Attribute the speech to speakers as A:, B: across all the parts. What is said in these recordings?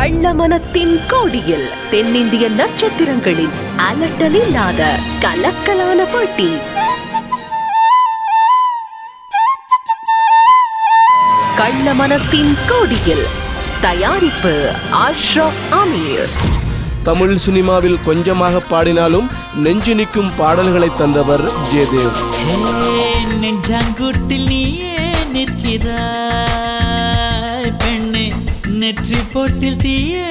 A: கள்ளமனத்தின் கோடியில் தென்னிந்திய நட்சத்திரங்களின் அலட்டலில்லாத கலக்கலான போட்டி கள்ளமனத்தின் கோடியில் தயாரிப்பு அஷ்ரப் அமீர்
B: தமிழ் சினிமாவில் கொஞ்சமாக பாடினாலும் நெஞ்சு நிற்கும் பாடல்களை தந்தவர் ஜெயதேவ்
C: ஹே, நெஞ்சாங்குட்டில் நீயே நிற்கிறாய் பெண்ணே நெற்றி பொட்டில் தீயை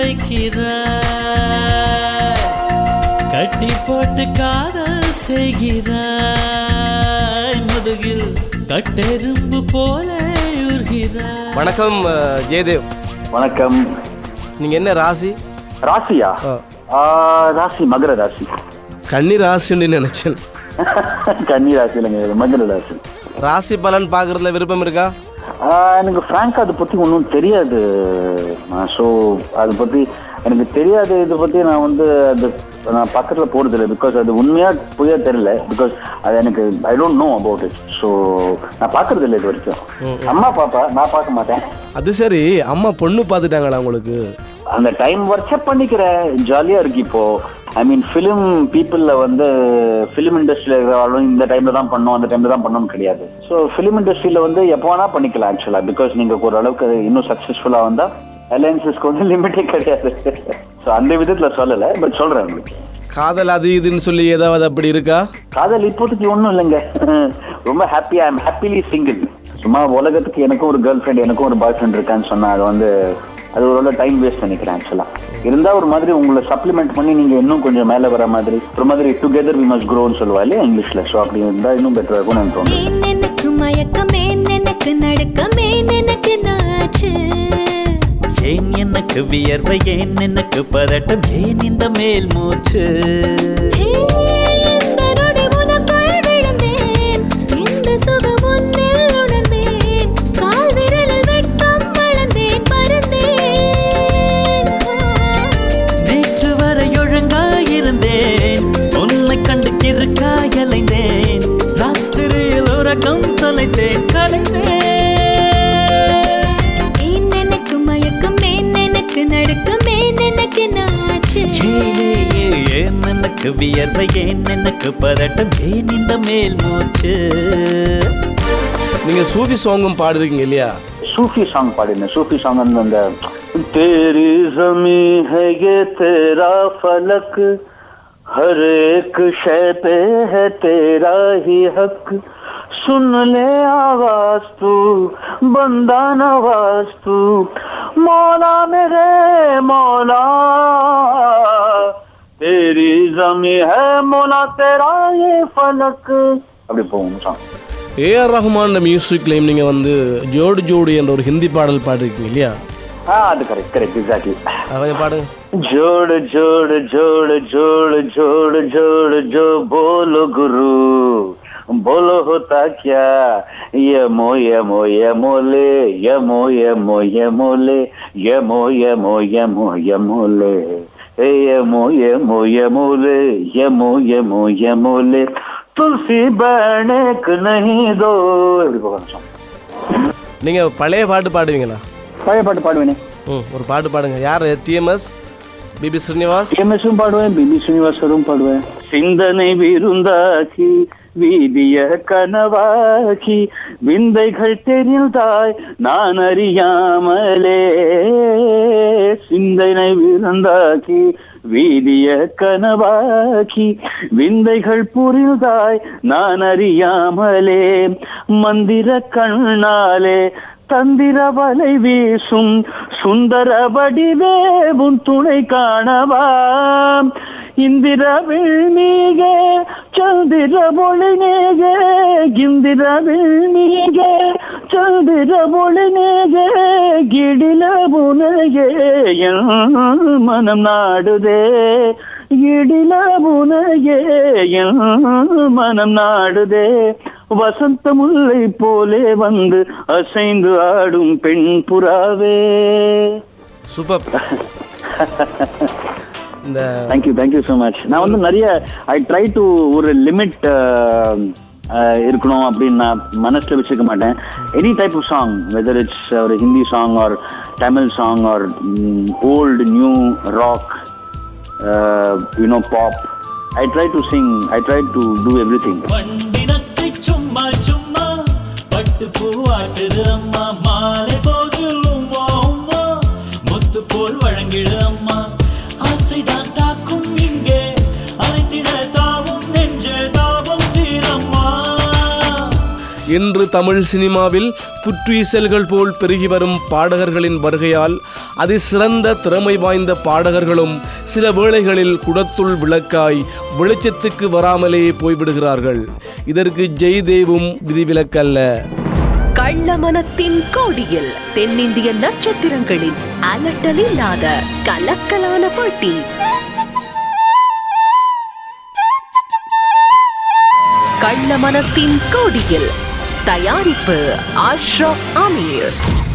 C: வைக்கிறாய் கட்டி போட்டு காதல் செய்கிறாய் முதுகில் கட்டெரும்பு போல உருகிறாய்
B: வணக்கம் அஹ், ஜெயதேவ்
D: வணக்கம்
B: நீங்க என்ன ராசி
D: ராசியா
B: ஆ.
D: ஆ, ராசி மகர ராசி
B: கன்னி ராசின்னு நினைச்சேன்
D: கன்னி ராசி இல்லைங்க இது மகர ராசி
B: ராசி பலன் பார்க்கறதுல விருப்பம் இருக்கா
D: ஆ, எனக்கு ஃப்ராங்காக அதை பற்றி ஒன்றும் தெரியாது ஸோ அதை பற்றி எனக்கு தெரியாத இதை பற்றி நான் வந்து அது நான் பக்கத்தில் போகிறதில்ல பிகாஸ் அது உண்மையாக புரிய தெரியல பிகாஸ் அது எனக்கு I don't know about it so நான் பார்க்கறது இல்லை இது வரைக்கும் அம்மா பாப்பா நான் பார்க்க மாட்டேன்
B: அது சரி அம்மா பொண்ணு பார்த்துட்டாங்களா உங்களுக்கு
D: அந்த டைம் ஒர்க் பண்ணிக்கிறேன் ஜாலியாக இருக்கு இப்போ ஐ மீன் ஃபிலிம் பீப்புளில் வந்து ஃபிலிம் இண்டஸ்ட்ரியில் இருக்கிறவங்களும் இந்த டைமில் தான் பண்ணோம் அந்த டைமில் தான் பண்ணணும்னு கிடையாது ஸோ ஃபிலிம் இண்டஸ்ட்ரியில் வந்து எப்போ வேணால் பண்ணிக்கலாம் ஆக்சுவலாக பிகாஸ் நீங்கள் ஓரளவுக்கு இன்னும் சக்ஸஸ்ஃபுல்லாக வந்தால் அலையன்சஸ்க்கு வந்து லிமிட்டே கிடையாது ஸோ அந்த விதத்தில் சொல்லலை பட் சொல்கிறேன் உங்களுக்கு
B: காதல் அது இதுன்னு சொல்லி ஏதாவது அப்படி இருக்கா
D: காதல் இப்போதைக்கு ஒன்றும் இல்லைங்க ரொம்ப happy I am happily single சும்மா உலகத்துக்கு எனக்கும் ஒரு கேர்ள் ஃப்ரெண்ட் எனக்கும் ஒரு பாய் ஃப்ரெண்ட் இருக்கான்னு சொன்னா அது வந்து அது ஒரு டைம் வேஸ்ட் பண்ணிக்கிறேன் ஆக்சுவலாக இருந்தா ஒரு மாதிரி உங்களை சப்ளிமெண்ட் பண்ணி நீங்க இன்னும் கொஞ்சம் மேலே வர மாதிரி ஒரு மாதிரி டுகெதர் வி மஸ்ட் க்ரோன்னு சொல்லுவா இல்லையா இங்கிலீஷ்ல ஸோ அப்படி இருந்தா இன்னும் பெட்டராக இருக்கும்னு எனக்கு தோணுது
E: ஏன் எனக்கு மயக்கம் ஏன் எனக்கு நடுக்கம் ஏன் எனக்கு நாச்சு
C: ஏன் எனக்கு வியர்வை ஏன் எனக்கு பதட்டம் ஏன் இந்த மேல் மூச்சு
E: ஹே, இந்த நொடி உனக்குள் விழுந்தேன். இந்த சுகம் உன்னில் உணர்ந்தேன். கால் விரலில் வெட்கம் வளர்ந்தேன், பறந்தேன்.
C: நேற்று வரை ஒழுங்காயிருந்தேன் உன்னை கண்டு கிறுக்காய் அலைந்தேன் ராத்திரியில் உறக்கம் தொலைத்தேன் கலைந்தேன்
E: ஏன் எனக்கு மயக்கம் ஏன் எனக்கு நடுக்கம் ஏன் எனக்கு நாச்சு
C: ஏ, ஏ, ஏ, ஏன் எனக்கு வியர்வை ஏன் எனக்கு பதட்டம் ஏன் இந்த மேல் மூச்சு
B: நீங்க சூஃபி சாங்கும் பாடுறீங்க இல்லையா
D: சூஃபி சாங் பாடினேன் சூஃபி சாங் வந்து அந்த तेरी जमी है ये तेरा फलक हर एक शय पे है तेरा ही हक सुन ले आवाज तू बंदा नवाज तू मौला मेरे मौला तेरी जमी है मौला तेरा ये फलक அப்படி போகும் சாங்
B: ஏஆர் ரஹ்மான் மியூசிக்லேயும் நீங்க வந்து ஜோடு ஜோடு என்ற ஒரு ஹிந்தி பாடல் பாடிருக்கீங்க இல்லையா
D: ஆ அது கரெக்ட் கரெக்ட் எக்ஸாக்ட்லி
B: அதை கொஞ்சம் பாடுங்க
D: जोड़ जोड़ जोड़ जोड़ जोड़ जोड़ जो बोलो गुरु बोलो होता क्या यमो यमो यमोले यमो यमो यमोले यमो यमो यमो यमोले हे यमो यमो यमोले यमो यमो यमोले तुलसी बहने नहीं दो எப்படி போகணும்
B: நீங்க பழைய பாட்டு பாடுவீங்களா
D: பழைய பாட்டு பாடுவேனே
B: ம் ஒரு பாட்டு பாடுங்க யார் டிஎம்எஸ் பிபி ஸ்ரீனிவாஸ்
D: எம்எஸும் பாடுவேன் பிபி ஸ்ரீனிவாசரும் பாடுவேன் சிந்தனை விருந்தாக்கி வீதிய கனவாக்கி விந்தைகள் தெரிந்தாய் நான் அறியாமலே சிந்தனை விருந்தாக்கி வீதிய கனவாக்கி விந்தைகள் புரிந்தாய் நான் அறியாமலே மந்திர கண்ணாலே தந்திர வலை வீசும் சுந்தர வடிவேவும் துணை காணவாம் இந்திர விழ்மீகே சந்திர ஒளிநேகே இந்திர விழ்மீகே சந்திர ஒளிநேகே கிடில புனகே என் மனம் நாடுதே இடில புனகே என் மனம் நாடுதே வசந்த முல்லை போலே வந்து அசைந்து ஆடும் பெண் புறாவே
B: சூப்பர் இந்த
D: தேங்க்யூ தேங்க்யூ ஸோ மச் நான் வந்து நிறைய ஐ ட்ரை டு ஒரு லிமிட் இருக்கணும் அப்படின்னு நான் மனசில் வச்சுக்க மாட்டேன் any type of song whether it's ஒரு Hindi song or Tamil song or mm, old, new rock, uh, you know, pop. I try to sing. I try to do everything.
C: வண்டினத்தை சும்மா சும்மா பட்டு பூவாட்டுது அம்மா மாலை போது உம்மா உம்மா முத்து போல் வழங்கிடு அம்மா ஆசைதான் தாக்கும் இங்கே அழைத்திட தாவும் நெஞ்சே தாபம் தீரம்மா
B: இன்று தமிழ் சினிமாவில் புற்றுஈசல்கள் போல் பெருகி வரும் பாடகர்களின் வருகையால் அதிசிறந்த திறமை வாய்ந்த பாடகர்களும் சில வேளைகளில் குடத்துள் விளக்காய் வெளிச்சத்துக்கு வராமலே போய்விடுகிறார்கள் இதற்கு ஜெய்தேவும் விதிவிலக்கல்ல
A: கள்ளமனத்தின் கோடியில் தென்னிந்திய நட்சத்திரங்களின் அலட்டலில்லாத கலக்கலான போட்டி கள்ளமனத்தின் கோடியில் தயாரிப்பு அஷ்ரப் அமீர்